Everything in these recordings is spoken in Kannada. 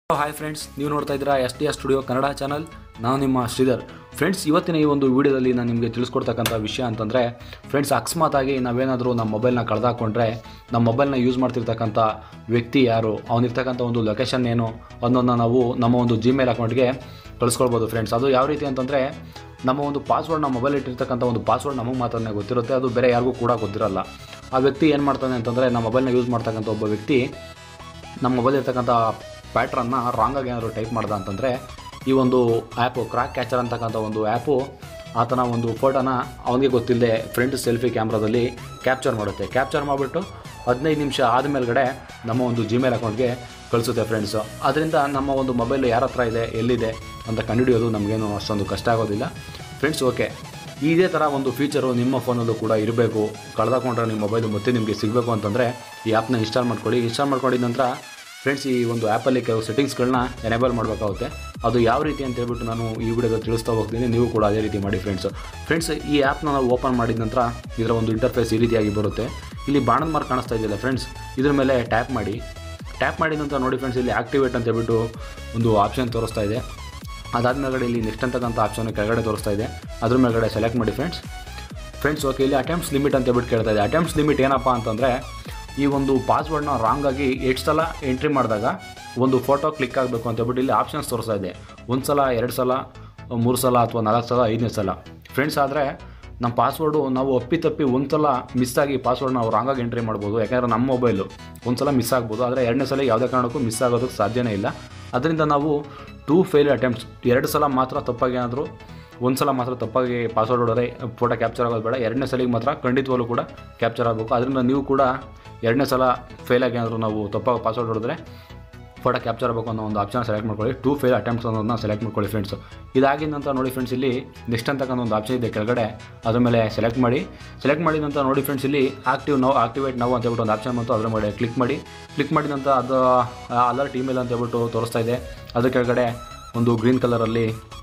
ಹಾಯ್ ಫ್ರೆಂಡ್ಸ್ ನೀವು ನೋಡ್ತಾ ಇದ್ದೀರಾ S T S studio Kannada channel ನಾನು ನಿಮ್ಮ ಶ್ರೀಧರ್ ಫ್ರೆಂಡ್ಸ್ ಇವತ್ತಿನ ಈ ಒಂದು ವಿಡಿಯೋದಲ್ಲಿ ನಾನು ನಿಮಗೆ ತಿಳಿಸ್ಕೊಡ್ತಕ್ಕಂಥ ವಿಷಯ ಅಂತಂದರೆ ಫ್ರೆಂಡ್ಸ್ ಅಕಸ್ಮಾತಾಗಿ ನಾವೇನಾದರೂ ನಮ್ಮ ಮೊಬೈಲ್ನ ಕಳೆದಾಕೊಂಡ್ರೆ ನಮ್ಮ ಮೊಬೈಲ್ನ ಯೂಸ್ ಮಾಡ್ತಿರ್ತಕ್ಕಂಥ ವ್ಯಕ್ತಿ ಯಾರು ಅವನಿರ್ತಕ್ಕಂಥ ಒಂದು ಲೊಕೇಶನ್ ಏನು ಅನ್ನೋದನ್ನ ನಾವು ನಮ್ಮ ಒಂದು ಜಿಮೇಲ್ ಅಕೌಂಟ್ಗೆ ಕಳಿಸ್ಕೊಳ್ಬೋದು ಫ್ರೆಂಡ್ಸ್ ಅದು ಯಾವ ರೀತಿ ಅಂತಂದರೆ ನಮ್ಮ ಒಂದು ಪಾಸ್ವರ್ಡ್ ನಮ್ಮ ಮೊಬೈಲ್ ಇಟ್ಟಿರ್ತಕ್ಕಂಥ ಒಂದು ಪಾಸ್ವರ್ಡ್ ನಮಗೆ ಮಾತ್ರನೇ ಗೊತ್ತಿರುತ್ತೆ ಅದು ಬೇರೆ ಯಾರಿಗೂ ಕೂಡ ಗೊತ್ತಿರಲ್ಲ ಆ ವ್ಯಕ್ತಿ ಏನು ಮಾಡ್ತಾನೆ ಅಂತಂದರೆ ನಮ್ಮ ಮೊಬೈಲ್ನ ಯೂಸ್ ಮಾಡ್ತಕ್ಕಂಥ ಒಬ್ಬ ವ್ಯಕ್ತಿ ನಮ್ಮ ಮೊಬೈಲ್ ಇರ್ತಕ್ಕಂಥ ಪ್ಯಾಟ್ರನ್ನ ರಾಂಗಾಗಿ ಏನಾದರೂ ಟೈಪ್ ಮಾಡ್ದ ಅಂತಂದರೆ ಈ ಒಂದು ಆ್ಯಪು ಕ್ರಾಕ್ ಕ್ಯಾಚರ್ ಅಂತಕ್ಕಂಥ ಒಂದು ಆ್ಯಪು ಆತನ ಒಂದು ಫೋಟೋನ ಅವನಿಗೆ ಗೊತ್ತಿಲ್ಲದೆ ಫ್ರಂಟ್ ಸೆಲ್ಫಿ ಕ್ಯಾಮ್ರಾದಲ್ಲಿ ಕ್ಯಾಪ್ಚರ್ ಮಾಡುತ್ತೆ ಕ್ಯಾಪ್ಚರ್ ಮಾಡಿಬಿಟ್ಟು ಹದಿನೈದು ನಿಮಿಷ ಆದಮೇಲ್ಗಡೆ ನಮ್ಮ ಒಂದು ಜಿಮೇಲ್ ಅಕೌಂಟ್ಗೆ ಕಳಿಸುತ್ತೆ ಫ್ರೆಂಡ್ಸು ಅದರಿಂದ ನಮ್ಮ ಒಂದು ಮೊಬೈಲ್ ಯಾರ ಹತ್ರ ಇದೆ ಎಲ್ಲಿದೆ ಅಂತ ಕಂಡುಹಿಡಿಯೋದು ನಮಗೇನು ಅಷ್ಟೊಂದು ಕಷ್ಟ ಆಗೋದಿಲ್ಲ ಫ್ರೆಂಡ್ಸ್ ಓಕೆ ಇದೇ ಥರ ಒಂದು ಫೀಚರು ನಿಮ್ಮ ಫೋನಲ್ಲೂ ಕೂಡ ಇರಬೇಕು ಕಳೆದಾಕೊಂಡ್ರೆ ನಿಮ್ಮ ಮೊಬೈಲು ಮತ್ತೆ ನಿಮಗೆ ಸಿಗಬೇಕು ಅಂತಂದರೆ ಈ ಆ್ಯಪ್ನ ಇನ್ಸ್ಟಾಲ್ ಮಾಡ್ಕೊಳ್ಳಿ ಇನ್ಸ್ಟಾಲ್ ಮಾಡ್ಕೊಂಡಿದ ನಂತರ ಫ್ರೆಂಡ್ಸ್ ಈ ಒಂದು ಆ್ಯಪಲ್ಲಿ ಕೆಲವು ಸೆಟ್ಟಿಂಗ್ಸ್ಗಳನ್ನ ಎನೇಬಲ್ ಮಾಡಬೇಕಾಗುತ್ತೆ ಅದು ಯಾವ ರೀತಿ ಅಂತ ಹೇಳ್ಬಿಟ್ಟು ನಾನು ಈ ವಿಡಿಯೋದಲ್ಲಿ ತಿಳಿಸ್ತಾ ಹೋಗ್ತೀನಿ ನೀವು ಕೂಡ ಅದೇ ರೀತಿ ಮಾಡಿ ಫ್ರೆಂಡ್ಸ್ ಫ್ರೆಂಡ್ಸ್ ಈ ಆ್ಯಪ್ನ ನಾವು ಓಪನ್ ಮಾಡಿದ ನಂತರ ಇದರ ಒಂದು ಇಂಟರ್ಫೇಸ್ ಈ ರೀತಿಯಾಗಿ ಬರುತ್ತೆ ಇಲ್ಲಿ ಬಾಣದ ಮಾರ್ಕ್ ಕಾಣಿಸ್ತಾ ಇದೆಯಲ್ಲ ಫ್ರೆಂಡ್ಸ್ ಇದ್ರ ಮೇಲೆ ಟ್ಯಾಪ್ ಮಾಡಿ ಟ್ಯಾಪ್ ಮಾಡಿದ ನಂತರ ನೋಡಿ ಫ್ರೆಂಡ್ಸ್ ಇಲ್ಲಿ ಆ್ಯಕ್ಟಿವೇಟ್ ಅಂತ ಹೇಳ್ಬಿಟ್ಟು ಒಂದು ಆಪ್ಷನ್ ತೋರಿಸ್ತಾ ಇದೆ ಅದಾದ್ಮೇಲೆ ಇಲ್ಲಿ ನೆಕ್ಸ್ಟ್ ಅಂತಕ್ಕಂಥ ಆಪ್ಷನ್ ಕೆಳಗಡೆ ತೋರಿಸ್ತಾ ಇದೆ ಅದ್ರ ಮೇಲ್ಗಡೆ ಸೆಲೆಕ್ಟ್ ಮಾಡಿ ಫ್ರೆಂಡ್ಸ್ ಫ್ರೆಂಡ್ಸ್ ಓಕೆ ಇಲ್ಲಿ ಅಟೆಂಪ್ಟ್ಸ್ ಲಿಮಿಟ್ ಅಂತ ಹೇಳ್ಬಿಟ್ಟು ಕೇಳ್ತಾ ಇದೆ ಅಟೆಂಪ್ಟ್ಸ್ ಲಿಮಿಟ್ ಏನಪ್ಪ ಅಂತಂದರೆ ಈ ಒಂದು ಪಾಸ್ವರ್ಡ್ನ ರಾಂಗಾಗಿ ಎಷ್ಟು ಸಲ ಎಂಟ್ರಿ ಮಾಡಿದಾಗ ಒಂದು ಫೋಟೋ ಕ್ಲಿಕ್ ಆಗಬೇಕು ಅಂತ ಹೇಳ್ಬಿಟ್ಟು ಇಲ್ಲಿ ಆಪ್ಷನ್ಸ್ ತೋರಿಸ್ತಾ ಇದೆ ಒಂದು ಸಲ ಎರಡು ಸಲ ಮೂರು ಸಲ ಅಥವಾ ನಾಲ್ಕು ಸಲ ಐದನೇ ಸಲ ಫ್ರೆಂಡ್ಸ್ ಆದರೆ ನಮ್ಮ ಪಾಸ್ವರ್ಡು ನಾವು ಅಪ್ಪಿತಪ್ಪಿ ಒಂದು ಸಲ ಮಿಸ್ ಆಗಿ ಪಾಸ್ವರ್ಡ್ ನಾವು ರಾಂಗಾಗಿ ಎಂಟ್ರಿ ಮಾಡ್ಬೋದು ಯಾಕಂದರೆ ನಮ್ಮ ಮೊಬೈಲು ಒಂದು ಸಲ ಮಿಸ್ ಆಗ್ಬೋದು ಆದರೆ ಎರಡನೇ ಸಲ ಯಾವುದೇ ಕಾರಣಕ್ಕೂ ಮಿಸ್ ಆಗೋದಕ್ಕೆ ಸಾಧ್ಯನೇ ಇಲ್ಲ ಅದರಿಂದ ನಾವು ಟೂ ಫೇಲ್ ಅಟೆಂಪ್ಟ್ಸ್ ಎರಡು ಸಲ ಮಾತ್ರ ತಪ್ಪಾಗಿ ಏನಾದರೂ ಒಂದು ಸಲ ಮಾತ್ರ ತಪ್ಪಾಗಿ ಪಾಸ್ವರ್ಡ್ ಹೊಡೆದ್ರೆ ಫೋಟೋ ಕ್ಯಾಪ್ಚರ್ ಆಗೋದು ಬೇಡ ಎರಡನೇ ಸಲಿಗೆ ಮಾತ್ರ ಖಂಡಿತವಾಗ್ಲೂ ಕೂಡ ಕ್ಯಾಪ್ಚರ್ ಆಗಬೇಕು ಅದರಿಂದ ನೀವು ಕೂಡ ಎರಡನೇ ಸಲ ಫೇಲಾಗಿ ಏನಾದರೂ ನಾವು ತಪ್ಪಾಗಿ ಪಾಸ್ವರ್ಡ್ ಹೊಡೆದ್ರೆ ಫೋಟೋ ಕ್ಯಾಪ್ಚರ್ ಆಗಬೇಕು ಅನ್ನೋ ಒಂದು ಆಪ್ಷನ್ ಸೆಲೆಕ್ಟ್ ಮಾಡ್ಕೊಳ್ಳಿ ಟೂ ಫೇಲ್ ಅಟೆಂಪ್ಟ್ಸ್ ಅನ್ನೋದನ್ನ ಸೆಲೆಕ್ಟ್ ಮಾಡ್ಕೊಳ್ಳಿ ಫ್ರೆಂಡ್ಸ್ ಇದಾಗಿದ ನಂತರ ನೋಡಿ ಫ್ರೆಂಡ್ಸ್ ಇಲ್ಲಿ ನೆಕ್ಸ್ಟ್ ಅಂತಕ್ಕಂಥ ಒಂದು ಆಪ್ಷನ್ ಇದೆ ಕೆಳಗಡೆ ಅದ್ರ ಮೇಲೆ ಸೆಲೆಕ್ಟ್ ಮಾಡಿ ಸೆಲೆಕ್ಟ್ ಮಾಡಿದ ನಂತರ ನೋಡಿ ಫ್ರೆಂಡ್ಸ್ ಇಲ್ಲಿ ಆಕ್ಟಿವ್ ನೋ ಆಕ್ಟಿವೇಟ್ ನಾವು ಅಂತ ಹೇಳ್ಬಿಟ್ಟು ಒಂದು ಆಪ್ಷನ್ ಬಂತು ಅದ್ರ ಮೇಲೆ ಕ್ಲಿಕ್ ಮಾಡಿ ಕ್ಲಿಕ್ ಮಾಡಿದ ನಂತರ ಅದು ಅಲರ್ಟ್ ಇಮೇಲ್ ಅಂತ ಹೇಳ್ಬಿಟ್ಟು ತೋರಿಸ್ತಾ ಇದೆ ಅದ್ರ ಕೆಳಗಡೆ ಒಂದು ಗ್ರೀನ್ ಕಲರಲ್ಲಿ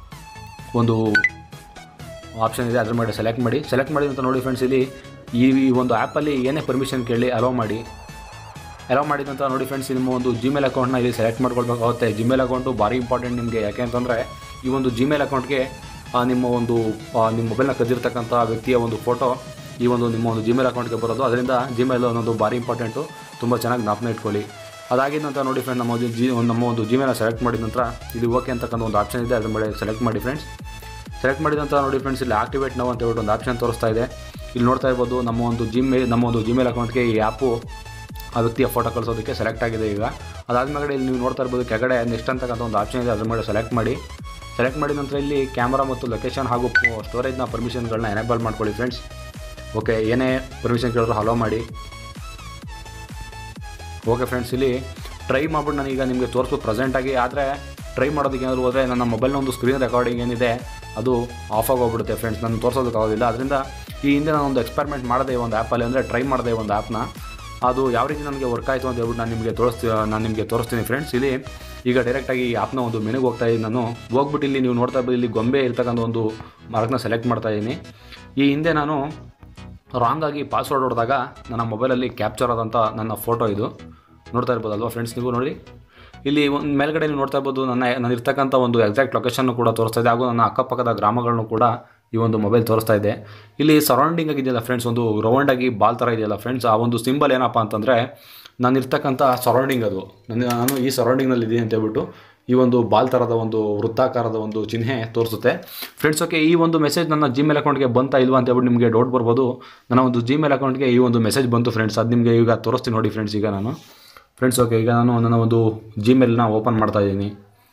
ಒಂದು ಆಪ್ಷನ್ ಇದೆ ಅದ್ರ ಮೇಲೆ ಸೆಲೆಕ್ಟ್ ಮಾಡಿ ಸೆಲೆಕ್ಟ್ ಮಾಡಿದ ನಂತರ ನೋಡಿ ಫ್ರೆಂಡ್ಸ್ ಇಲ್ಲಿ ಈ ಈ ಒಂದು ಆ್ಯಪಲ್ಲಿ ಏನೇ ಪರ್ಮಿಷನ್ ಕೇಳಿ ಅಲೋ ಮಾಡಿ ಅಲೋ ಮಾಡಿದ ನಂತರ ನೋಡಿ ಫ್ರೆಂಡ್ಸ್ ನಿಮ್ಮ ಒಂದು ಜಿಮೇಲ್ ಅಕೌಂಟ್ನ ಇಲ್ಲಿ ಸೆಲೆಕ್ಟ್ ಮಾಡ್ಕೊಳ್ಬೇಕಾಗುತ್ತೆ ಜಿಮೇಲ್ ಅಕೌಂಟು ಭಾರಿ ಇಂಪಾರ್ಟೆಂಟ್ ನಿಮಗೆ ಯಾಕೆ ಅಂತಂದರೆ ಈ ಒಂದು ಜಿಮೇಲ್ ಅಕೌಂಟ್ಗೆ ನಿಮ್ಮ ಒಂದು ಆ, ನಿಮ್ಮ ಮೊಬೈಲ್ನ ಕದ್ದಿರ್ತಕ್ಕಂಥ ವ್ಯಕ್ತಿಯ ಒಂದು ಫೋಟೋ ಈ ಒಂದು ನಿಮ್ಮ ಒಂದು ಜಿಮೇಲ್ ಅಕೌಂಟ್ಗೆ ಬರೋದು ಅದರಿಂದ ಜಿಮೇಲ್ ಅನ್ನೋದು ಭಾರಿ ಇಂಪಾರ್ಟೆಂಟು ತುಂಬ ಚೆನ್ನಾಗಿ ಜ್ಞಾಪನ ಇಟ್ಕೊಳ್ಳಿ ಅದಾಗಿದ ನಂತರ ನೋಡಿ ಫ್ರೆಂಡ್ ನಮ್ಮ ಒಂದು ಜಿ ನಮ್ಮ ಒಂದು ಜಿಮೇಲ್ನ ಸೆಲೆಕ್ಟ್ ಮಾಡಿದ ನಂತರ ಇಲ್ಲಿ ಓಕೆ ಅಂತಕ್ಕಂಥ ಒಂದು ಆಪ್ಷನ್ ಇದೆ ಅದ್ರ ಮೇಲೆ ಸೆಲೆಕ್ಟ್ ಮಾಡಿ ಫ್ರೆಂಡ್ಸ್ ಸೆಲೆಕ್ಟ್ ಮಾಡಿದ ನಂತರ ನೋಡಿ ಫ್ರೆಂಡ್ಸ್ ಇಲ್ಲಿ ಆಕ್ಟಿವೇಟ್ ನಾವು ಅಂತ ಹೇಳ್ಬಿಟ್ಟು ಒಂದು ಆಪ್ಷನ್ ತೋರಿಸ್ತಾ ಇದೆ ಇಲ್ಲಿ ನೋಡ್ತಾ ಇರ್ಬೋದು ನಮ್ಮ ಒಂದು ಜಿಮೇಲ್ ನಮ್ಮ ಒಂದು ಜಿಮೇಲ್ ಅಕೌಂಟ್ಗೆ ಈ ಆ್ಯಪು ಆ ವ್ಯಕ್ತಿಯ ಫೋಟೋ ಕಳಿಸೋದಕ್ಕೆ ಸೆಲೆಕ್ಟ್ ಆಗಿದೆ ಈಗ ಅದಾದ್ಮೇಲೆ ಇಲ್ಲಿ ನೀವು ನೋಡ್ತಾ ಇರ್ಬೋದು ಕೆಳಗಡೆ ನೆಕ್ಸ್ಟ್ ಅಂತಕ್ಕಂಥ ಒಂದು ಆಪ್ಷನ್ ಇದೆ ಅದ್ರ ಮೇಲೆ ಸೆಲೆಕ್ಟ್ ಮಾಡಿ ಸೆಲೆಕ್ಟ್ ಮಾಡಿದ ನಂತರ ಇಲ್ಲಿ ಕ್ಯಾಮ್ರಾ ಮತ್ತು ಲೊಕೇಶನ್ ಹಾಗೂ ಸ್ಟೋರೇಜ್ನ ಪರ್ಮಿಷನ್ಗಳನ್ನ ಎನೇಬಲ್ ಮಾಡ್ಕೊಳ್ಳಿ ಫ್ರೆಂಡ್ಸ್ ಓಕೆ ಏನೇ ಪರ್ಮಿಷನ್ ಕೇಳಿದ್ರು ಹಲೋ ಮಾಡಿ ಓಕೆ ಫ್ರೆಂಡ್ಸ್ ಇಲ್ಲಿ ಟ್ರೈ ಮಾಡ್ಬಿಟ್ಟು ನಾನೀಗ ನಿಮಗೆ ತೋರಿಸ್ಬೋದು ಪ್ರೆಸೆಂಟಾಗಿ ಆದರೆ ಟ್ರೈ ಮಾಡೋದಕ್ಕೆ ಏನಾದರೂ ಹೋದರೆ ನನ್ನ ಮೊಬೈಲ್ನ ಒಂದು ಸ್ಕ್ರೀನ್ ರೆಕಾರ್ಡಿಂಗ್ ಏನಿದೆ ಅದು ಆಫ್ ಆಗೋಗ್ಬಿಡುತ್ತೆ ಫ್ರೆಂಡ್ಸ್ ನಾನು ತೋರಿಸೋದಕ್ಕಾಗೋದಿಲ್ಲ ಅದರಿಂದ ಈ ಹಿಂದೆ ನಾನು ಒಂದು ಎಕ್ಸ್ಪೆರಿಮೆಂಟ್ ಮಾಡಿದೆ ಒಂದು ಆ್ಯಪಲ್ಲಿ ಅಂದರೆ ಟ್ರೈ ಮಾಡಿದೆ ಒಂದು ಆ್ಯಪ್ನ ಅದು ಯಾವ ರೀತಿ ನನಗೆ ವರ್ಕ್ ಆಯಿತು ಅಂತ ಹೇಳ್ಬಿಟ್ಟು ನಾನು ನಿಮಗೆ ತೋರಿಸ್ತೀನಿ ನಾನು ನಿಮಗೆ ತೋರಿಸ್ತೀನಿ ಫ್ರೆಂಡ್ಸ್ ಇಲ್ಲಿ ಈಗ ಡೈರೆಕ್ಟಾಗಿ ಈ ಆ್ಯಪ್ನ ಒಂದು ಮೆನುಗೆ ಹೋಗ್ತಾ ಇದ್ದೀನಿ ನಾನು ಹೋಗ್ಬಿಟ್ಟು ಇಲ್ಲಿ ನೀವು ನೋಡ್ತಾ ಇರ್ಬೋದು ಇಲ್ಲಿ ಗೊಂಬೆ ಇರ್ತಕ್ಕಂಥ ಒಂದು ಮಾರ್ಕ್ನ ಸೆಲೆಕ್ಟ್ ಮಾಡ್ತಾ ಇದ್ದೀನಿ ಈ ಹಿಂದೆ ನಾನು ರಾಂಗಾಗಿ ಪಾಸ್ವರ್ಡ್ ಹೊಡೆದಾಗ ನನ್ನ ಮೊಬೈಲಲ್ಲಿ ಕ್ಯಾಪ್ಚರ್ ಆದಂಥ ನನ್ನ ಫೋಟೋ ಇದು ನೋಡ್ತಾ ಇರ್ಬೋದಲ್ವಾ ಫ್ರೆಂಡ್ಸ್ ನೀವು ನೋಡಿ ಇಲ್ಲಿ ಒಂದು ಮೇಲ್ಗಡೆ ನೀವು ನೋಡ್ತಾ ಇರ್ಬೋದು ನನ್ನ ನಾನು ಇರ್ತಕ್ಕಂಥ ಒಂದು ಎಕ್ಸಾಕ್ಟ್ ಲೊಕೇಶನ್ನು ಕೂಡ ತೋರಿಸ್ತಾ ಇದೆ ಹಾಗೂ ನನ್ನ ಅಕ್ಕಪಕ್ಕದ ಗ್ರಾಮಗಳನ್ನು ಕೂಡ ಈ ಒಂದು ಮೊಬೈಲ್ ತೋರಿಸ್ತಾ ಇದೆ ಇಲ್ಲಿ ಸರೌಂಡಿಂಗ್ ಆಗಿದೆಯಲ್ಲ ಫ್ರೆಂಡ್ಸ್ ಒಂದು ರೌಂಡಾಗಿ ಬಾಲ್ ಥರ ಇದೆಯಲ್ಲ ಫ್ರೆಂಡ್ಸ್ ಆ ಒಂದು ಸಿಂಬಲ್ ಏನಪ್ಪ ಅಂತಂದರೆ ನಾನು ಇರ್ತಕ್ಕಂಥ ಸರೌಂಡಿಂಗ್ ಅದು ನನ್ನ ನಾನು ಈ ಸರೌಂಡಿಂಗ್ನಲ್ಲಿ ಇದ್ದೀನಿ ಅಂತ ಹೇಳ್ಬಿಟ್ಟು ಈ ಒಂದು ಬಾಲ್ ಥರದ ಒಂದು ವೃತ್ತಾಕಾರದ ಒಂದು ಚಿಹ್ನೆ ತೋರಿಸುತ್ತೆ ಫ್ರೆಂಡ್ಸ್ ಓಕೆ ಈ ಒಂದು ಮೆಸೇಜ್ ನನ್ನ ಜಿಮೇಲ್ ಅಕೌಂಟ್ಗೆ ಬಂತಾ ಇಲ್ವಾ ಅಂತ ಹೇಳ್ಬಿಟ್ಟು ನಿಮಗೆ ಡೌಟ್ ಬರ್ಬೋದು ನನ್ನ ಒಂದು ಜಿಮೇಲ್ ಅಕೌಂಟ್ಗೆ ಈ ಒಂದು ಮೆಸೇಜ್ ಬಂತು ಫ್ರೆಂಡ್ಸ್ ಅದು ನಿಮಗೆ ಈಗ ತೋರಿಸ್ತೀನಿ ನೋಡಿ ಫ್ರೆಂಡ್ಸ್ ಈಗ ನಾನು ಫ್ರೆಂಡ್ಸ್ ಓಕೆ ಈಗ ನಾನು ನನ್ನ ಒಂದು ಜಿಮೇಲ್ನ ಓಪನ್ ಮಾಡ್ತಾ ಇದ್ದೀನಿ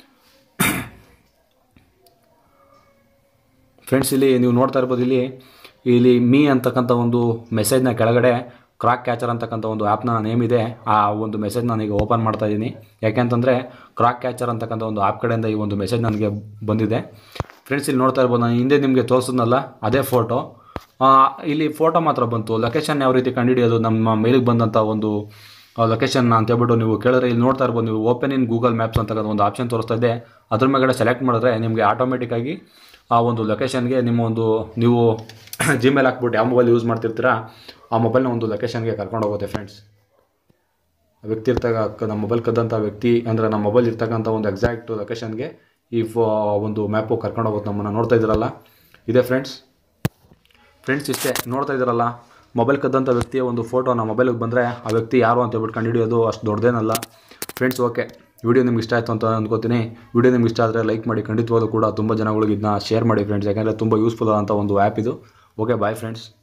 ಫ್ರೆಂಡ್ಸ್ ಇಲ್ಲಿ ನೀವು ನೋಡ್ತಾ ಇರ್ಬೋದು ಇಲ್ಲಿ ಇಲ್ಲಿ ಮೀ ಅಂತಕ್ಕಂಥ ಒಂದು ಮೆಸೇಜ್ನ ಕೆಳಗಡೆ ಕ್ರಾಕ್ ಕ್ಯಾಚರ್ ಅಂತಕ್ಕಂಥ ಒಂದು ಆ್ಯಪ್ನ ನೇಮ್ ಇದೆ ಆ ಒಂದು ಮೆಸೇಜ್ ನಾನೀಗ ಓಪನ್ ಮಾಡ್ತಾ ಇದ್ದೀನಿ ಯಾಕೆಂತಂದರೆ ಕ್ರಾಕ್ ಕ್ಯಾಚರ್ ಅಂತಕ್ಕಂಥ ಒಂದು ಆ್ಯಪ್ ಕಡೆಯಿಂದ ಈ ಒಂದು ಮೆಸೇಜ್ ನನಗೆ ಬಂದಿದೆ ಫ್ರೆಂಡ್ಸ್ ಇಲ್ಲಿ ನೋಡ್ತಾ ಇರ್ಬೋದು ನಾನು ಹಿಂದೆ ನಿಮಗೆ ತೋರಿಸಿದ್ನಲ್ಲ ಅದೇ ಫೋಟೋ ಇಲ್ಲಿ ಫೋಟೋ ಮಾತ್ರ ಬಂತು ಲೊಕೇಶನ್ ಯಾವ ರೀತಿ ಕಂಡುಹಿಡಿಯೋದು ನಮ್ಮ ಮೇಲಿಗೆ ಬಂದಂಥ ಒಂದು ಲೊಕೇಶನ್ ಅಂತ ಹೇಳ್ಬಿಟ್ಟು ನೀವು ಕೇಳಿದ್ರೆ ಇಲ್ಲಿ ನೋಡ್ತಾ ಇರ್ಬೋದು ನೀವು ಓಪನ್ ಇನ್ ಗೂಗಲ್ ಮ್ಯಾಪ್ಸ್ ಅಂತಕ್ಕಂಥ ಒಂದು ಆಪ್ಷನ್ ತೋರಿಸ್ತಾ ಇದೆ ಅದ್ರ ಮೇಲ್ಗಡೆ ಸೆಲೆಕ್ಟ್ ಮಾಡಿದ್ರೆ ನಿಮಗೆ ಆಟೋಮೆಟಿಕ್ಕಾಗಿ ಆ ಒಂದು ಲೊಕೇಶನ್ಗೆ ನಿಮ್ಮ ಒಂದು ನೀವು ಜಿಮೇಲ್ ಹಾಕ್ಬಿಟ್ಟು ಯಾವ ಮೊಬೈಲ್ ಯೂಸ್ ಮಾಡ್ತಿರ್ತೀರಾ ಆ ಮೊಬೈಲ್ನ ಒಂದು ಲೊಕೇಶನ್ಗೆ ಕರ್ಕೊಂಡು ಹೋಗುತ್ತೆ ಫ್ರೆಂಡ್ಸ್ ಆ ವ್ಯಕ್ತಿ ಇರ್ತಕ್ಕ ನಮ್ಮ ಮೊಬೈಲ್ ಕದ್ದಂಥ ವ್ಯಕ್ತಿ ಅಂದರೆ ನಮ್ಮ ಮೊಬೈಲ್ ಇರ್ತಕ್ಕಂಥ ಒಂದು ಎಕ್ಸಾಕ್ಟ್ ಲೊಕೇಶನ್ಗೆ ಈ ಫೋ ಒಂದು ಮ್ಯಾಪು ಕರ್ಕೊಂಡು ಹೋಗುತ್ತೆ ನಮ್ಮನ್ನು ನೋಡ್ತಾ ಇದ್ದೀರಲ್ಲ ಇದೆ ಫ್ರೆಂಡ್ಸ್ ಫ್ರೆಂಡ್ಸ್ ಇಷ್ಟೇ ನೋಡ್ತಾ ಇದ್ದೀರಲ್ಲ ಮೊಬೈಲ್ ಕದ್ದಂಥ ವ್ಯಕ್ತಿಯ ಒಂದು ಫೋಟೋ ನಮ್ಮ ಮೊಬೈಲಿಗೆ ಬಂದರೆ ಆ ವ್ಯಕ್ತಿ ಯಾರು ಅಂತ ಹೇಳ್ಬಿಟ್ಟು ಕಂಡುಹಿಡಿಯೋದು ಅಷ್ಟು ದೊಡ್ಡದೇನಲ್ಲ ಫ್ರೆಂಡ್ಸ್ ಓಕೆ ವಿಡಿಯೋ ನಿಮ್ಗೆ ಇಷ್ಟ ಆಯಿತು ಅಂತ ಅಂದ್ಕೋತೀನಿ ವಿಡಿಯೋ ನಿಮ್ಗೆ ಇಷ್ಟ ಆದರೆ ಲೈಕ್ ಮಾಡಿ ಖಂಡಿತವಾಗ್ಲೂ ಕೂಡ ತುಂಬ ಜನಗಳಿಗೆ ಇದನ್ನ ಶೇರ್ ಮಾಡಿ ಫ್ರೆಂಡ್ಸ್ ಯಾಕಂದರೆ ತುಂಬ ಯೂಸ್ಫುಲ್ ಆದಂಥ ಒಂದು ಆ್ಯಪ್ ಇದು ಓಕೆ ಬಾಯ್ ಫ್ರೆಂಡ್ಸ್